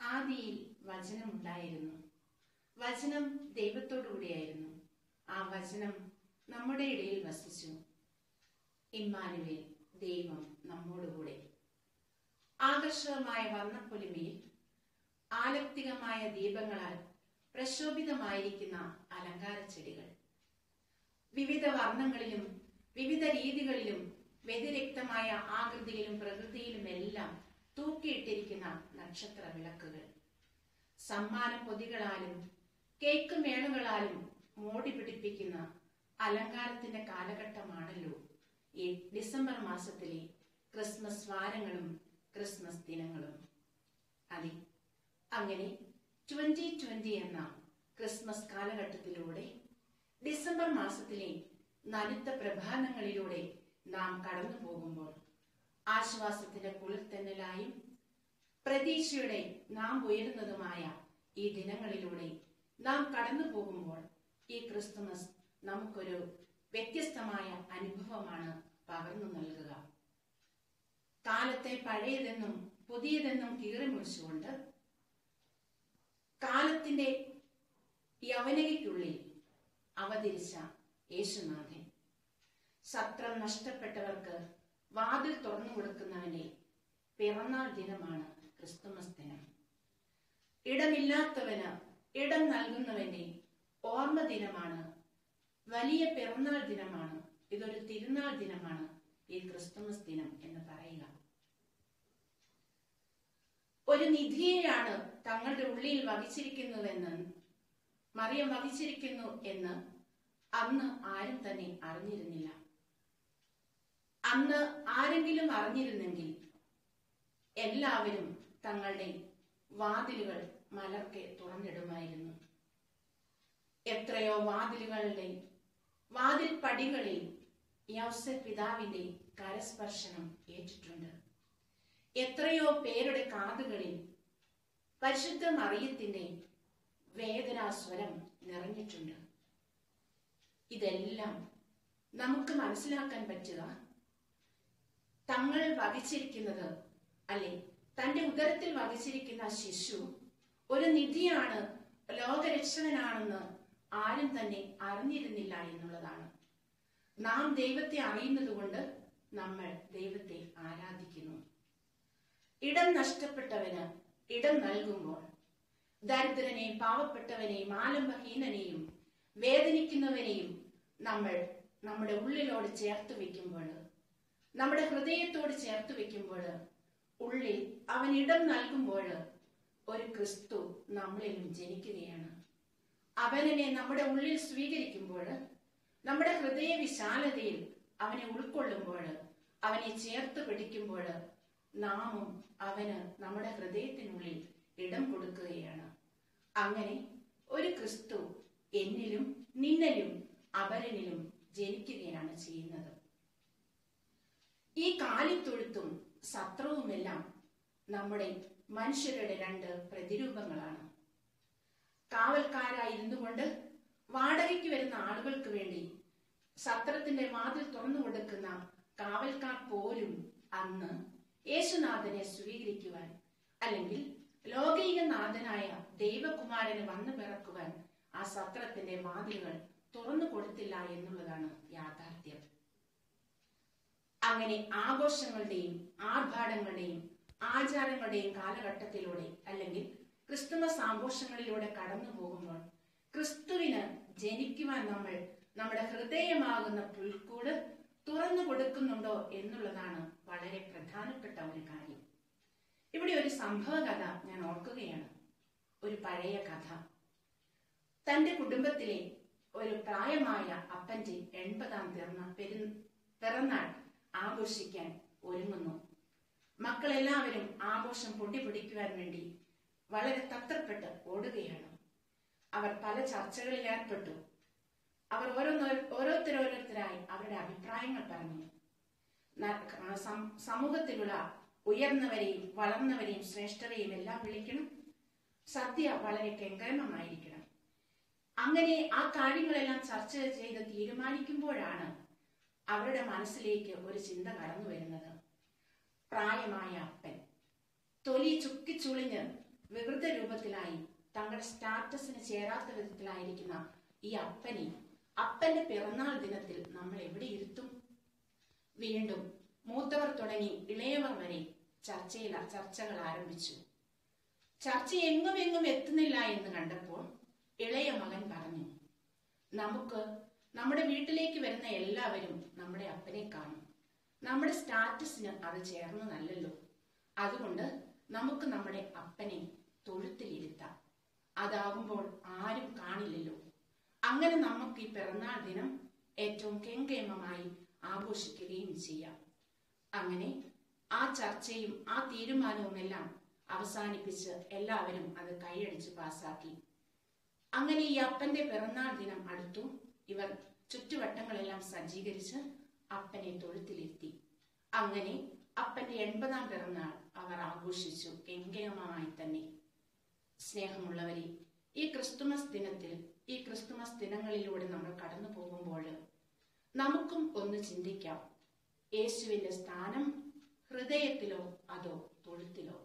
ആദിയിൽ വചനമുണ്ടായിരുന്നു വചനം ദൈവത്തോടുകൂടിയായിരുന്നു ആ വചനം നമ്മുടെ ഇടയിൽ വസിച്ചു ഇമ്മാനുവേൽ ദൈവം നമ്മോടുകൂടെ ആകർഷകമായ വർണ്ണപ്പൊലിമയിൽ ആലക്തികമായ ദീപങ്ങളാൽ പ്രശോഭിതമായിരിക്കുന്ന അലങ്കാര ചെടികൾ വിവിധ വർണ്ണങ്ങളിലും വിവിധ രീതികളിലും വ്യതിരിക്തമായ ആകൃതിയിലും പ്രകൃതിയിലുമെല്ലാം തൂക്കിയിട്ടിരിക്കുന്ന നക്ഷത്ര വിളക്കുകൾ സമ്മാന പൊതികളാലും കേക്ക് മേളകളാലും മോടി പിടിപ്പിക്കുന്ന അലങ്കാരത്തിന്റെ കാലഘട്ടമാണല്ലോ ഈ ഡിസംബർ മാസത്തിലെ ക്രിസ്മസ് വാരങ്ങളും ക്രിസ്മസ് ദിനങ്ങളും അതെ അങ്ങനെ ട്വന്റി ട്വന്റി എന്ന ക്രിസ്മസ് കാലഘട്ടത്തിലൂടെ ഡിസംബർ മാസത്തിലെ നനുത്ത പ്രഭാതങ്ങളിലൂടെ നാം കടന്നു പോകുമ്പോൾ ആശ്വാസത്തിന്റെ കുളിർത്തന്നലായും പ്രതീക്ഷയുടെ നാം ഉയരുന്നതുമായ ഈ ദിനങ്ങളിലൂടെ നാം കടന്നു പോകുമ്പോൾ ഈ ക്രിസ്തുമസ് നമുക്കൊരു വ്യത്യസ്തമായ അനുഭവമാണ് പകർന്നു നൽകുക കാലത്തെ പഴയതെന്നും പുതിയതെന്നും കീറിമുറിച്ചുകൊണ്ട് കാലത്തിന്റെ യവനകയ്ക്കുള്ളിൽ അവതരിച്ച യേശുനാഥൻ സത്രം നഷ്ടപ്പെട്ടവർക്ക് വാതിൽ തുറന്നു കൊടുക്കുന്നവന്റെ പിറന്നാൾ ദിനമാണ് ക്രിസ്തുമസ് ദിനം ഇടമില്ലാത്തവന് ഇടം നൽകുന്നവന്റെ ഓർമ്മ ദിനമാണ് വലിയ പിറന്നാൾ ദിനമാണ് ഇതൊരു തിരുനാൾ ദിനമാണ് ഈ ക്രിസ്തുമസ് ദിനം എന്ന് പറയുക ഒരു നിധിയെയാണ് തങ്ങളുടെ ഉള്ളിൽ വഹിച്ചിരിക്കുന്നുവെന്ന് മറിയം വഹിച്ചിരിക്കുന്നു എന്ന് അന്ന് ആരും തന്നെ അറിഞ്ഞിരുന്നില്ല അന്ന് ആരെങ്കിലും അറിഞ്ഞിരുന്നെങ്കിൽ എല്ലാവരും തങ്ങളുടെ വാതിലുകൾ മലർക്കെ തുറന്നിടുമായിരുന്നു എത്രയോ വാതിലുകളുടെ വാതിൽ പടികളിൽ യൗസ പിതാവിന്റെ കരസ്പർശനം ഏറ്റിട്ടുണ്ട് എത്രയോ പേരുടെ കാതുകളിൽ പരിശുദ്ധ മറിയത്തിന്റെ വേദനാസ്വരം നിറഞ്ഞിട്ടുണ്ട് ഇതെല്ലാം നമുക്ക് മനസ്സിലാക്കാൻ പറ്റുക തങ്ങൾ വഹിച്ചിരിക്കുന്നത് അല്ലെ തന്റെ ഉദരത്തിൽ വഹിച്ചിരിക്കുന്ന ശിശു ഒരു നിധിയാണ് ലോകരക്ഷകനാണെന്ന് ആരും തന്നെ അറിഞ്ഞിരുന്നില്ല എന്നുള്ളതാണ് നാം ദൈവത്തെ അറിയുന്നത് കൊണ്ട് നമ്മൾ ദൈവത്തെ ആരാധിക്കുന്നു ഇടം നഷ്ടപ്പെട്ടവന് ഇടം നൽകുമ്പോൾ ദരിദ്രനെയും പാവപ്പെട്ടവനെയും ആലംബഹീനനെയും വേദനിക്കുന്നവനെയും നമ്മൾ നമ്മുടെ ഉള്ളിലോട് ചേർത്ത് വെക്കുമ്പോൾ നമ്മുടെ ഹൃദയത്തോട് ചേർത്ത് വെക്കുമ്പോൾ ഉള്ളിൽ അവൻ ഇടം നൽകുമ്പോൾ ഒരു ക്രിസ്തു നമ്മളിലും ജനിക്കുകയാണ് അവനെ നമ്മുടെ ഉള്ളിൽ സ്വീകരിക്കുമ്പോൾ നമ്മുടെ ഹൃദയ വിശാലതയിൽ അവനെ ഉൾക്കൊള്ളുമ്പോൾ അവനെ ചേർത്ത് പിടിക്കുമ്പോൾ നാമും അവന് നമ്മുടെ ഹൃദയത്തിനുള്ളിൽ ഇടം കൊടുക്കുകയാണ് അങ്ങനെ ഒരു ക്രിസ്തു എന്നിലും നിന്നലും അപരനിലും ജനിക്കുകയാണ് ചെയ്യുന്നത് ഈ കാലിത്തൊഴുത്തും സത്രവുമെല്ലാം നമ്മുടെ മനുഷ്യരുടെ രണ്ട് പ്രതിരൂപങ്ങളാണ് കാവൽക്കാരായിരുന്നു കൊണ്ട് വാടകയ്ക്ക് വരുന്ന ആളുകൾക്ക് വേണ്ടി സത്രത്തിന്റെ വാതിൽ തുറന്നു കൊടുക്കുന്ന കാവൽക്കാർ പോലും അന്ന് യേശുനാഥനെ സ്വീകരിക്കുവാൻ അല്ലെങ്കിൽ ലൗകിക നാഥനായ ദൈവകുമാരന് വന്നു പിറക്കുവാൻ ആ സത്രത്തിന്റെ വാതിലുകൾ തുറന്നു കൊടുത്തില്ല എന്നുള്ളതാണ് യാഥാർത്ഥ്യം അങ്ങനെ ആഘോഷങ്ങളുടെയും ആർഭാടങ്ങളുടെയും ആചാരങ്ങളുടെയും കാലഘട്ടത്തിലൂടെ അല്ലെങ്കിൽ ക്രിസ്തുമസ് ആഘോഷങ്ങളിലൂടെ കടന്നു പോകുമ്പോൾ ക്രിസ്തുവിന് ജനിക്കുവാൻ നമ്മൾ നമ്മുടെ ഹൃദയമാകുന്ന പുൽക്കൂട് തുറന്നു കൊടുക്കുന്നുണ്ടോ എന്നുള്ളതാണ് വളരെ പ്രധാനപ്പെട്ട ഒരു കാര്യം ഇവിടെ ഒരു സംഭവ കഥ ഞാൻ ഓർക്കുകയാണ് ഒരു പഴയ കഥ തന്റെ കുടുംബത്തിലെ ഒരു പ്രായമായ അപ്പന്റെ എൺപതാം പിറന്ന പെരു പിറന്നാൾ ആഘോഷിക്കാൻ ഒരുങ്ങുന്നു മക്കളെല്ലാവരും ആഘോഷം പൊടിപിടിക്കുവാൻ വേണ്ടി വളരെ തത്രപ്പെട്ട് ഓടുകയാണ് അവർ പല ചർച്ചകളിൽ ഏർപ്പെട്ടു അവർ ഓരോന്നോ ഓരോരുത്തരോരോരുത്തരായി അവരുടെ അഭിപ്രായങ്ങൾ പറഞ്ഞു ന- സം- സമൂഹത്തിലുള്ള ഉയർന്നവരെയും വളർന്നവരെയും ശ്രേഷ്ഠരെയും എല്ലാം വിളിക്കണം സദ്യ വളരെ കെങ്കേമമായിരിക്കണം അങ്ങനെ ആ കാര്യങ്ങളെല്ലാം ചർച്ച ചെയ്ത് തീരുമാനിക്കുമ്പോഴാണ് അവരുടെ മനസ്സിലേക്ക് ഒരു ചിന്ത കടന്നു വരുന്നത് പ്രായമായ അപ്പൻ തൊലി ചുക്കിച്ചുളിഞ്ഞ് വികൃത രൂപത്തിലായി തങ്ങളുടെ സ്റ്റാറ്റസിന് ചേരാത്ത വിധത്തിലായിരിക്കുന്ന ഈ അപ്പനെ അപ്പന്റെ പിറന്നാൾ ദിനത്തിൽ നമ്മൾ എവിടെ ഇരുത്തും വീണ്ടും മൂത്തവർ തുടങ്ങി ഇളയവർ വരെ ചർച്ചയിൽ ചർച്ചകൾ ആരംഭിച്ചു ചർച്ച എങ്ങും എങ്ങും എത്തുന്നില്ല എന്ന് കണ്ടപ്പോൾ ഇളയ മകൻ പറഞ്ഞു നമുക്ക് നമ്മുടെ വീട്ടിലേക്ക് വരുന്ന എല്ലാവരും നമ്മുടെ അപ്പനെ കാണും നമ്മുടെ സ്റ്റാറ്റസിന് അത് ചേർന്നതല്ലല്ലോ അതുകൊണ്ട് നമുക്ക് നമ്മുടെ അപ്പനെ തൊഴുത്തിലിരുത്താം അതാകുമ്പോൾ ആരും കാണില്ലല്ലോ അങ്ങനെ നമുക്ക് ഈ പിറന്നാൾ ദിനം ഏറ്റവും കെങ്കേമമായി ആഘോഷിക്കുകയും ചെയ്യാം അങ്ങനെ ആ ചർച്ചയും ആ തീരുമാനവും എല്ലാം അവസാനിപ്പിച്ച് എല്ലാവരും അത് കൈയടിച്ച് പാസാക്കി അങ്ങനെ ഈ അപ്പന്റെ പിറന്നാൾ ദിനം അടുത്തു ഇവർ ചുറ്റുവട്ടങ്ങളെല്ലാം സജ്ജീകരിച്ച് അപ്പനെ തൊഴുത്തിലെത്തി അങ്ങനെ അപ്പന്റെ എൺപതാം പിറന്നാൾ അവർ ആഘോഷിച്ചു കെങ്കേമമായി തന്നെ സ്നേഹമുള്ളവരെ ഈ ക്രിസ്തുമസ് ദിനത്തിൽ ഈ ക്രിസ്തുമസ് ദിനങ്ങളിലൂടെ നമ്മൾ കടന്നു പോകുമ്പോൾ നമുക്കും ഒന്ന് ചിന്തിക്കാം യേശുവിന്റെ സ്ഥാനം ഹൃദയത്തിലോ അതോ തൊഴുത്തിലോ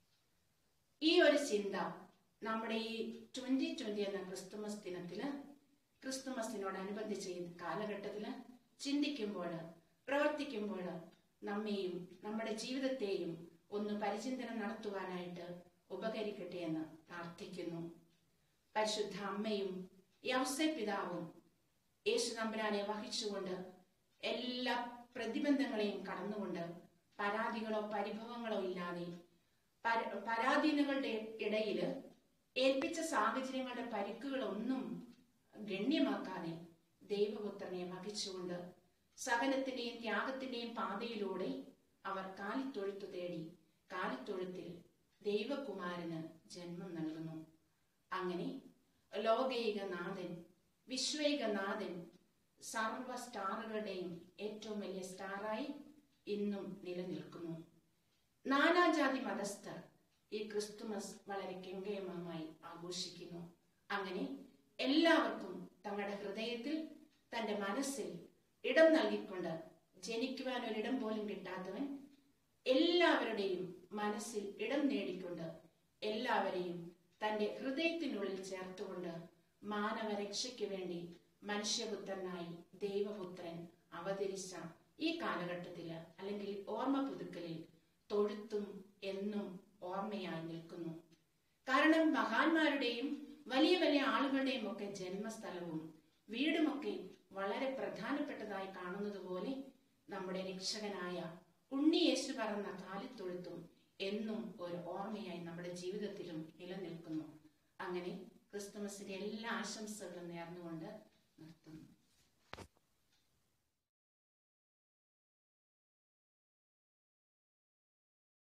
ഈ ഒരു ചിന്ത നമ്മുടെ ഈ ട്വന്റി ട്വന്റി എന്ന ക്രിസ്തുമസ് ദിനത്തില് ക്രിസ്തുമസിനോടനുബന്ധിച്ച് ഈ കാലഘട്ടത്തില് ചിന്തിക്കുമ്പോൾ പ്രവർത്തിക്കുമ്പോൾ നമ്മെയും നമ്മുടെ ജീവിതത്തെയും ഒന്ന് പരിചിന്തനം നടത്തുവാനായിട്ട് ഉപകരിക്കട്ടെ എന്ന് പ്രാർത്ഥിക്കുന്നു പരിശുദ്ധ അമ്മയും യവസെ പിതാവും യേശു നമ്പരാനെ വഹിച്ചുകൊണ്ട് എല്ലാ പ്രതിബന്ധങ്ങളെയും കടന്നുകൊണ്ട് പരാതികളോ പരിഭവങ്ങളോ ഇല്ലാതെ പര- പരാധീനങ്ങളുടെ ഇടയിൽ ഏൽപ്പിച്ച സാഹചര്യങ്ങളുടെ പരിക്കുകളൊന്നും ഗണ്യമാക്കാതെ ദൈവപുത്രനെ വഹിച്ചുകൊണ്ട് സഹനത്തിന്റെയും ത്യാഗത്തിന്റെയും പാതയിലൂടെ അവർ കാലിത്തൊഴുത്തു തേടി കാലിത്തൊഴുത്തിൽ ദൈവകുമാരന് ജന്മം നൽകുന്നു അങ്ങനെ ലോകൈക നാഥൻ വിശ്വൈക നാഥൻ സർവ സ്റ്റാറുകളുടെയും ഏറ്റവും വലിയ സ്റ്റാറായി ഇന്നും നിലനിൽക്കുന്നു നാനാജാതി മതസ്ഥർ ഈ ക്രിസ്തുമസ് വളരെ കെങ്കേമമായി ആഘോഷിക്കുന്നു അങ്ങനെ എല്ലാവർക്കും തങ്ങളുടെ ഹൃദയത്തിൽ തന്റെ മനസ്സിൽ ഇടം നൽകിക്കൊണ്ട് ജനിക്കുവാൻ ഒരിടം പോലും കിട്ടാത്തവൻ എല്ലാവരുടെയും മനസ്സിൽ ഇടം നേടിക്കൊണ്ട് എല്ലാവരെയും തന്റെ ഹൃദയത്തിനുള്ളിൽ ചേർത്തുകൊണ്ട് മാനവരക്ഷയ്ക്ക് വേണ്ടി മനുഷ്യപുത്രനായി ദൈവപുത്രൻ അവതരിച്ച ഈ കാലഘട്ടത്തില് അല്ലെങ്കിൽ ഓർമ്മ പുതുക്കലിൽ തൊഴുത്തും എന്നും ഓർമ്മയായി നിൽക്കുന്നു കാരണം മഹാന്മാരുടെയും വലിയ വലിയ ആളുകളുടെയും ഒക്കെ ജന്മസ്ഥലവും വീടുമൊക്കെ വളരെ പ്രധാനപ്പെട്ടതായി കാണുന്നത് പോലെ നമ്മുടെ രക്ഷകനായ ഉണ്ണി യേശു പറന്ന കാലിത്തൊഴുത്തും എന്നും ഒരു ഓർമ്മയായി നമ്മുടെ ജീവിതത്തിലും നിലനിൽക്കുന്നു അങ്ങനെ ക്രിസ്തുമസിന്റെ എല്ലാ ആശംസകളും നേർന്നുകൊണ്ട് നിർത്തുന്നു